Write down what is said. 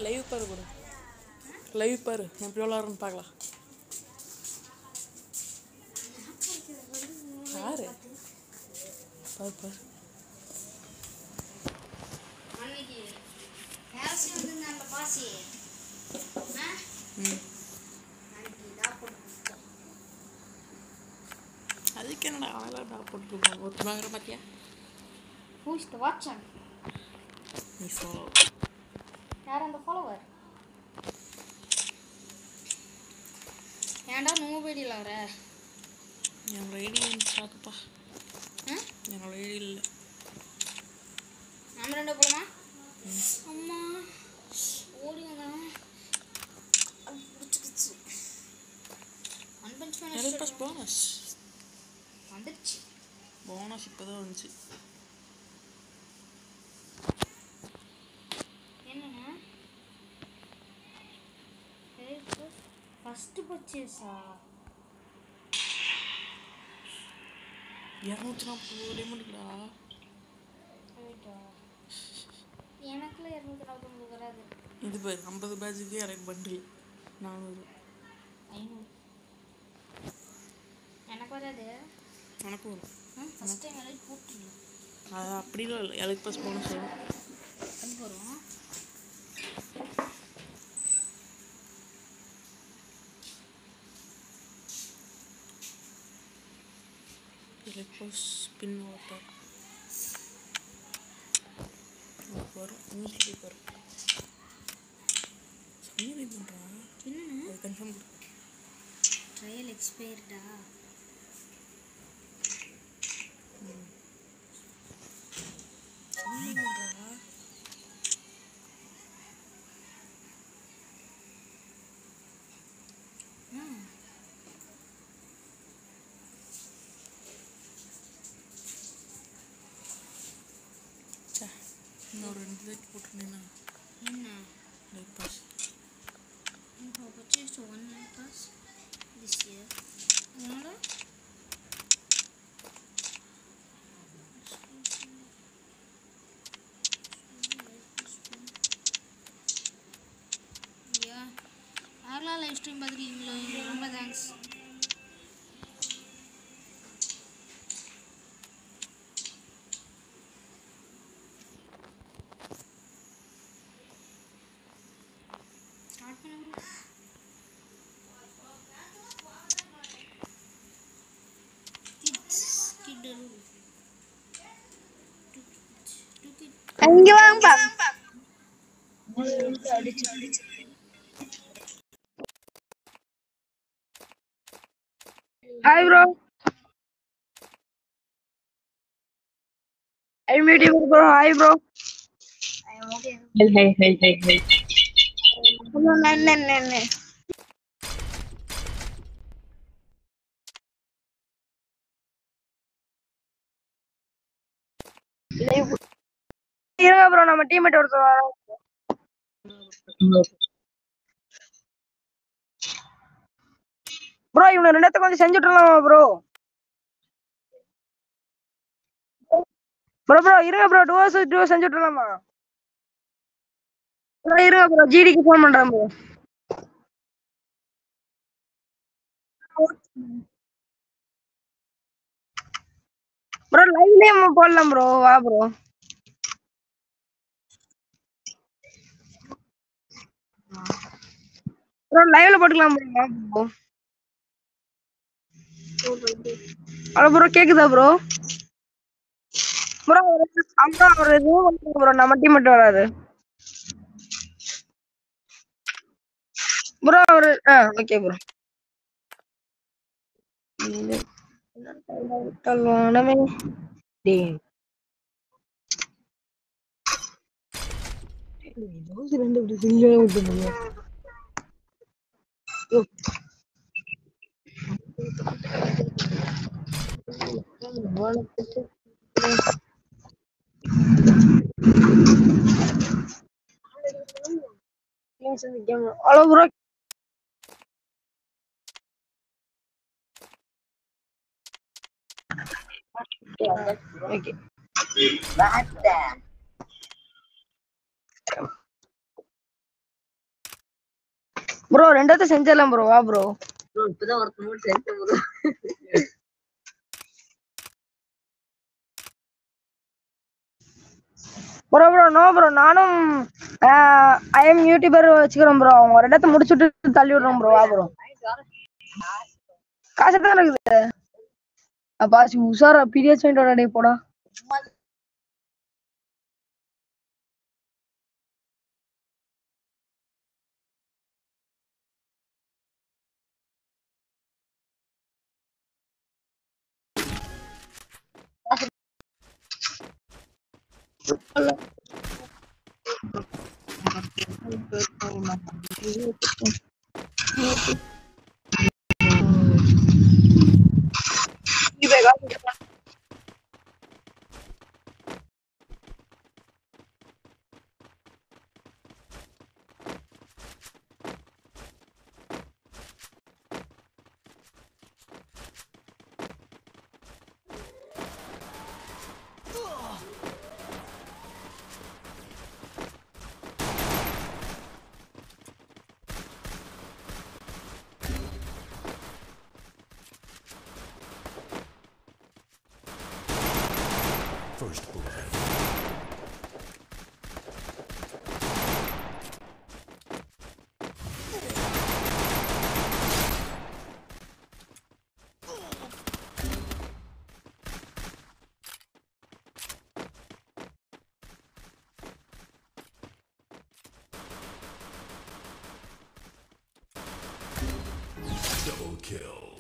Live பாரு கூட live பாரு எப்படி விளாட்றன்னு பார்க்கலாம் பாரு பாரு பாரு அன்னைக்கு பேசி வந்திருந்த அந்த பாசி ஆ? ம் அன்னைக்கு இதா போட்டு கொடுத்தேன். அதுக்கு என்னடா அவெல்லாம் நான் போட்டுருக்கோம் ஒரு வாங்குற பார்த்தியா Who is the watcher? நீ ஃபாலோ யார் அந்த ஃபாலோவர் ஏன்டா நோபடியில் வர என்னோட ஐடி சாக்குப்பா ஆ என்னோட ஐடி இல்லை நம்ம ரெண்டு போலாமா அம்மா ஓடி வந்தான் அது பிடிச்சிக்கிச்சு ஒன் பஞ்ச் எல் பாஸ் போனஸ் வந்துடுச்சு போனஸ் இப்போ தான் வந்துச்சு என்னண்ணா ஃபஸ்ட்டு பர்ச்சேஸா இரநூத்தி நாற்பது டைமண்டுக்குடா எனக்குள்ள இரநூத்தி நாற்பத்தொம்பது வராது இது பாரு ஐம்பது பேட்சுக்கு எனக்கு பண்டில் நானூறு ஐநூறு எனக்கு வராது எனக்கு வரும் ஃபஸ்ட் டைம் எல்லாம் போட்டுருங்க அது அப்படிலாம் இல்லை எலக்ட் பாஸ் போனஸ் வரும் அது வரும் எலக்ட் பாஸ் பின் வாட்டர் வரும் நூற்றி வரும் சமீபி பண்ணுறான் என்னண்ணா அது கன்ஃபார்ம் கொடு ட்ரையல் எக்ஸ்பயர்டா சமீபி பண்ணுறா சே இன்னொரு ரெண்டு பேருக்கு போட்டுருந்தேன்னா என்ன elite pass You have purchased one pass this year. என்னடா யாரெல்லாம் லைவ் ஸ்ட்ரீம் பார்த்துருக்கீங்களோ எங்களுக்கு ரொம்ப தேங்க்ஸ் ஸ்டார்ட் பண்ண kids kiddo அங்க வாங்கப்பா hi bro I meet you bro hi bro Hey, hey, hey, hey, hey. என்ன என்ன என்ன இருங்க ப்ரோ நம்ம டீம்மேட் ஒருத்தர் வரோம் ப்ரோ இவனை ரெண்டாத்த கொஞ்சம் செஞ்சு விட்டுலாமா ப்ரோ ப்ரோ ப்ரோ இருங்க ப்ரோ டூவர்ஸ் டூ செஞ்சு விட்டுலாமா ப்ரோ இருங்க ப்ரோ ஜிடிக்கு ஃபோன் பண்றேன் ப்ரோ ப்ரோ லைவ்லயே போடலாம் ப்ரோ வா ப்ரோ ப்ரோ லைவ்ல போட்டுக்கலாம் ப்ரோ வா ப்ரோ ஹலோ ப்ரோ கேக்குதா ப்ரோ ப்ரோ அம்மா ஒரு இதுவும் பண்ணுங்க ப்ரோ நம்ம டீம் மட்டும் வராது ப்ரோ ஒரு ஆ ஓகே ப்ரோ வானமே டேய் தோசை ரெண்டு இப்படி சிங்கிளா விட்டுருந்தீங்க ஹலோ ப்ரோ ஓகே ப்ரோ ரெண்டாவது செஞ்சிடலாம் ப்ரோ வா ப்ரோ ப்ரோ இப்பதான் ஒருத்தவங்க சேர்த்து bro bro bro no bro நானும் ஐ எம் யூடியூபர் வச்சுக்கிறோம் ப்ரோ அவங்க ஒரு இடத்த முடிச்சுட்டு தள்ளி விடுறோம் ப்ரோ வா ப்ரோ காசு தான் இருக்குது அப்பா உஷாரா பீரியட்ஸ் வாங்கிட்டு டே போடா First blood. Double kill.